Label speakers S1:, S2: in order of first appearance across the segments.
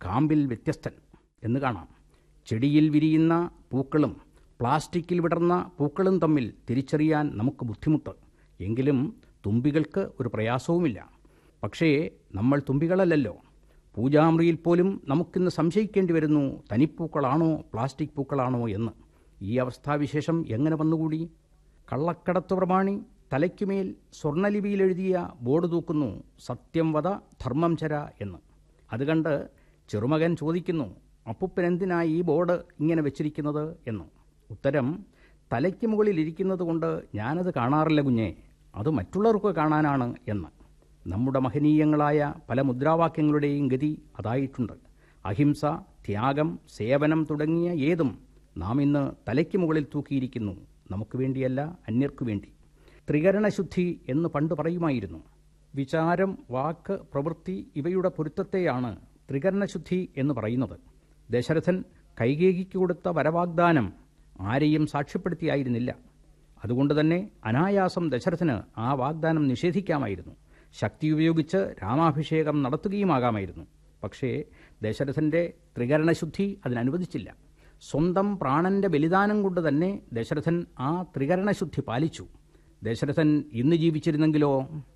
S1: കാമ്പിൽ വ്യത്യസ്തൻ എന്ന് കാണാം ചെടിയിൽ വിരിയുന്ന പൂക്കളും പ്ലാസ്റ്റിക്കിൽ വിടർന്ന പൂക്കളും തമ്മിൽ തിരിച്ചറിയാൻ നമുക്ക് ബുദ്ധിമുട്ട് എങ്കിലും തുമ്പികൾക്ക് ഒരു പ്രയാസവുമില്ല പക്ഷേ നമ്മൾ തുമ്പികളല്ലല്ലോ പൂജാമുറിയിൽ പോലും നമുക്കിന്ന് സംശയിക്കേണ്ടി വരുന്നു തനിപ്പൂക്കളാണോ പ്ലാസ്റ്റിക് പൂക്കളാണോ എന്ന് ഈ അവസ്ഥാവിശേഷം എങ്ങനെ വന്നുകൂടി കള്ളക്കടത്ത് പ്രമാണി തലയ്ക്കുമേൽ സ്വർണ്ണലിപിയിൽ എഴുതിയ ബോർഡ് തൂക്കുന്നു സത്യം വധ ധർമ്മം ചര എന്ന് അത് കണ്ട് ചെറുമകൻ ചോദിക്കുന്നു അപ്പുപ്പൻ എന്തിനാ ഈ ബോർഡ് ഇങ്ങനെ വെച്ചിരിക്കുന്നത് എന്ന് ഉത്തരം തലയ്ക്ക് മുകളിൽ ഇരിക്കുന്നത് കൊണ്ട് ഞാനത് കാണാറില്ല കുഞ്ഞെ അത് മറ്റുള്ളവർക്ക് കാണാനാണ് എന്ന് നമ്മുടെ മഹനീയങ്ങളായ പല മുദ്രാവാക്യങ്ങളുടെയും ഗതി അതായിട്ടുണ്ട് അഹിംസ ത്യാഗം സേവനം തുടങ്ങിയ ഏതും നാം ഇന്ന് തലയ്ക്ക് മുകളിൽ തൂക്കിയിരിക്കുന്നു നമുക്ക് വേണ്ടിയല്ല അന്യർക്കു വേണ്ടി ത്രികരണശുദ്ധി എന്ന് പണ്ട് പറയുമായിരുന്നു വിചാരം വാക്ക് പ്രവൃത്തി ഇവയുടെ പൊരുത്തത്തെയാണ് ത്രികരണശുദ്ധി എന്ന് പറയുന്നത് ദശരഥൻ കൈകേകിക്ക് കൊടുത്ത വരവാഗ്ദാനം ആരെയും സാക്ഷ്യപ്പെടുത്തിയായിരുന്നില്ല അതുകൊണ്ട് തന്നെ അനായാസം ദശരഥന് ആ വാഗ്ദാനം നിഷേധിക്കാമായിരുന്നു ശക്തി ഉപയോഗിച്ച് രാമാഭിഷേകം നടത്തുകയുമാകാമായിരുന്നു പക്ഷേ ദശരഥന്റെ ത്രികരണശുദ്ധി അതിനനുവദിച്ചില്ല സ്വന്തം പ്രാണന്റെ ബലിദാനം കൊണ്ട് തന്നെ ദശരഥൻ ആ ത്രികരണശുദ്ധി പാലിച്ചു ദശരഥൻ ഇന്ന് ജീവിച്ചിരുന്നെങ്കിലോ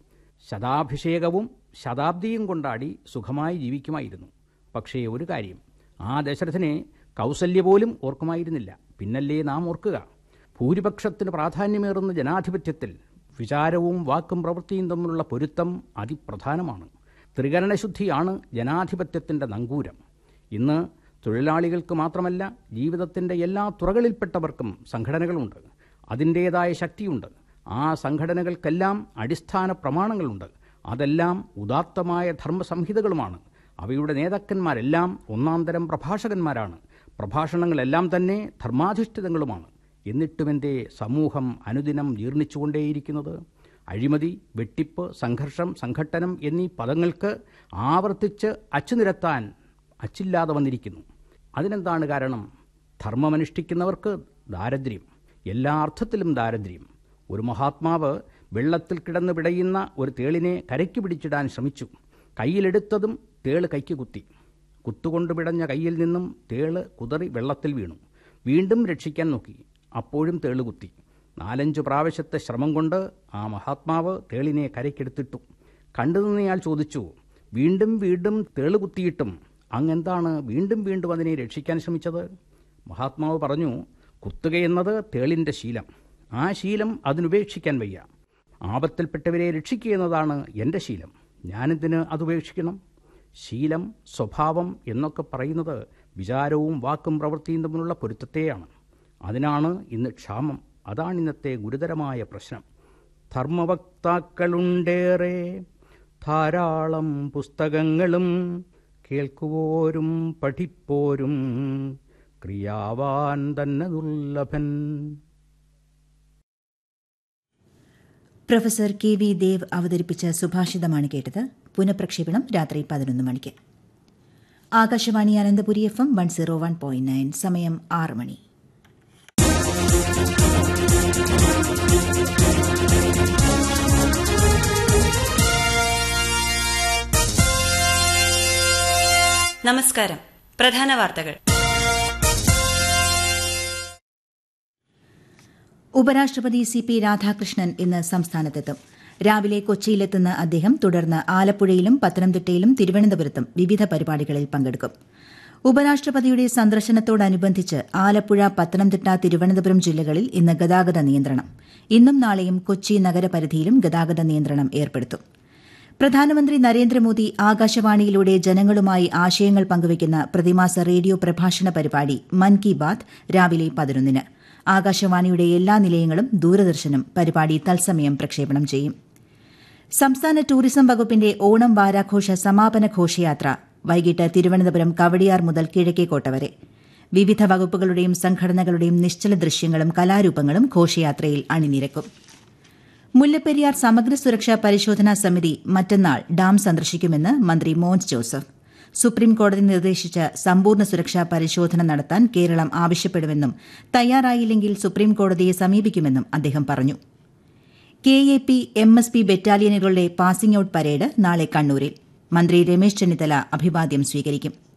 S1: ശതാഭിഷേകവും ശതാബ്ദിയും കൊണ്ടാടി സുഖമായി ജീവിക്കുമായിരുന്നു പക്ഷേ ഒരു കാര്യം ആ ദശരഥനെ കൗസല്യ പോലും ഓർക്കുമായിരുന്നില്ല പിന്നല്ലേ നാം ഓർക്കുക ഭൂരിപക്ഷത്തിന് പ്രാധാന്യമേറുന്ന ജനാധിപത്യത്തിൽ വിചാരവും വാക്കും പ്രവൃത്തിയും തമ്മിലുള്ള പൊരുത്തം അതിപ്രധാനമാണ് ത്രികരണശുദ്ധിയാണ് ജനാധിപത്യത്തിൻ്റെ നങ്കൂരം ഇന്ന് തൊഴിലാളികൾക്ക് മാത്രമല്ല ജീവിതത്തിൻ്റെ എല്ലാ തുറകളിൽപ്പെട്ടവർക്കും സംഘടനകളുണ്ട് അതിൻ്റേതായ ശക്തിയുണ്ട് ആ സംഘടനകൾക്കെല്ലാം അടിസ്ഥാന പ്രമാണങ്ങളുണ്ട് അതെല്ലാം ഉദാത്തമായ ധർമ്മസംഹിതകളുമാണ് അവയുടെ നേതാക്കന്മാരെല്ലാം ഒന്നാന്തരം പ്രഭാഷകന്മാരാണ് പ്രഭാഷണങ്ങളെല്ലാം തന്നെ ധർമാധിഷ്ഠിതങ്ങളുമാണ് എന്നിട്ടുമെൻ്റെ സമൂഹം അനുദിനം ജീർണിച്ചുകൊണ്ടേയിരിക്കുന്നത് അഴിമതി വെട്ടിപ്പ് സംഘർഷം സംഘട്ടനം എന്നീ പദങ്ങൾക്ക് ആവർത്തിച്ച് അച്ചുനിരത്താൻ അച്ചില്ലാതെ വന്നിരിക്കുന്നു അതിനെന്താണ് കാരണം ധർമ്മമനുഷ്ഠിക്കുന്നവർക്ക് ദാരിദ്ര്യം എല്ലാ അർത്ഥത്തിലും ദാരിദ്ര്യം ഒരു മഹാത്മാവ് വെള്ളത്തിൽ കിടന്ന് പിടയുന്ന ഒരു തേളിനെ കരയ്ക്ക് പിടിച്ചിടാൻ ശ്രമിച്ചു കയ്യിലെടുത്തതും തേള് കൈക്ക് കുത്തി കുത്തുകൊണ്ട് പിടഞ്ഞ കയ്യിൽ നിന്നും തേള് കുതറി വെള്ളത്തിൽ വീണു വീണ്ടും രക്ഷിക്കാൻ നോക്കി അപ്പോഴും തേള് കുത്തി നാലഞ്ചു പ്രാവശ്യത്തെ ശ്രമം കൊണ്ട് ആ മഹാത്മാവ് തേളിനെ കരയ്ക്കെടുത്തിട്ടു കണ്ടുനിന്നയാൾ ചോദിച്ചു വീണ്ടും വീണ്ടും തേള് കുത്തിയിട്ടും അങ്ങെന്താണ് വീണ്ടും വീണ്ടും അതിനെ രക്ഷിക്കാൻ ശ്രമിച്ചത് മഹാത്മാവ് പറഞ്ഞു കുത്തുകയെന്നത് തേളിൻ്റെ ശീലം ആ ശീലം അതിനുപേക്ഷിക്കാൻ വയ്യ ആപത്തിൽപ്പെട്ടവരെ രക്ഷിക്കുക എന്നതാണ് എൻ്റെ ശീലം ഞാനെന്തിന് അതുപേക്ഷിക്കണം ശീലം സ്വഭാവം എന്നൊക്കെ പറയുന്നത് വിചാരവും വാക്കും പ്രവൃത്തിയും തമ്മിലുള്ള പൊരുത്തത്തെയാണ് അതിനാണ് ഇന്ന് ക്ഷാമം അതാണ് ഇന്നത്തെ ഗുരുതരമായ പ്രശ്നം ധർമ്മവക്താക്കളുണ്ടേറെ ധാരാളം പുസ്തകങ്ങളും കേൾക്കുവോരും പഠിപ്പോരും ക്രിയാവാൻ തന്നെ ദുർലഭൻ
S2: പ്രൊഫസർ കെ വി ദേവ് അവതരിപ്പിച്ച സുഭാഷിതമാണ് കേട്ടത് പുനഃപ്രക്ഷേപണം രാത്രി പതിനൊന്ന് മണിക്ക് Akashvani Ananthapuri F M one zero one point nine സമയം ആറ് മണി
S3: നമസ്കാരം പ്രധാന വാർത്തകൾ
S2: ഉപരാഷ്ട്രപതി സി പി രാധാകൃഷ്ണൻ ഇന്ന് സംസ്ഥാനത്തെത്തും രാവിലെ കൊച്ചിയിലെത്തുന്ന അദ്ദേഹം തുടർന്ന് ആലപ്പുഴയിലും പത്തനംതിട്ടയിലും തിരുവനന്തപുരത്തും വിവിധ പരിപാടികളിൽ പങ്കെടുക്കും ഉപരാഷ്ട്രപതിയുടെ സന്ദർശനത്തോടനുബന്ധിച്ച് ആലപ്പുഴ പത്തനംതിട്ട തിരുവനന്തപുരം ജില്ലകളിൽ ഇന്ന് ഗതാഗത നിയന്ത്രണം ഇന്നും നാളെയും കൊച്ചി നഗരപരിധിയിലും ഗതാഗത നിയന്ത്രണം ഏർപ്പെടുത്തും പ്രധാനമന്ത്രി നരേന്ദ്രമോദി ആകാശവാണിയിലൂടെ ജനങ്ങളുമായി ആശയങ്ങൾ പങ്കുവയ്ക്കുന്ന പ്രതിമാസ റേഡിയോ പ്രഭാഷണ പരിപാടി മൻ കി ബാത് രാവിലെ പതിനൊന്നിന് ആകാശവാണിയുടെ എല്ലാ നിലയങ്ങളും ദൂരദർശനും പരിപാടി തത്സമയം പ്രക്ഷേപണം ചെയ്യും സംസ്ഥാന ടൂറിസം വകുപ്പിന്റെ ഓണം വാരാഘോഷ സമാപന ഘോഷയാത്ര വൈകിട്ട് തിരുവനന്തപുരം കവടിയാർ മുതൽ കിഴക്കേക്കോട്ട വരെ വിവിധ വകുപ്പുകളുടെയും സംഘടനകളുടെയും നിശ്ചല ദൃശ്യങ്ങളും കലാരൂപങ്ങളും ഘോഷയാത്രയിൽ അണിനിരക്കും മുല്ലപ്പെരിയാർ സമഗ്ര സുരക്ഷാ പരിശോധനാ സമിതി മറ്റന്നാൾ ഡാം സന്ദർശിക്കുമെന്ന് മന്ത്രി മോൻസ് ജോസഫ് സുപ്രീംകോടതി നിർദ്ദേശിച്ച സമ്പൂർണ്ണ സുരക്ഷാ പരിശോധന നടത്താൻ കേരളം ആവശ്യപ്പെടുമെന്നും തയ്യാറായില്ലെങ്കിൽ സുപ്രീംകോടതിയെ സമീപിക്കുമെന്നും അദ്ദേഹം പറഞ്ഞു K A P M S P ബറ്റാലിയനുകളുടെ പാസിംഗ് ഔട്ട് പരേഡ് നാളെ കണ്ണൂരിൽ മന്ത്രി രമേശ് ചെന്നിത്തല അഭിവാദ്യം സ്വീകരിക്കും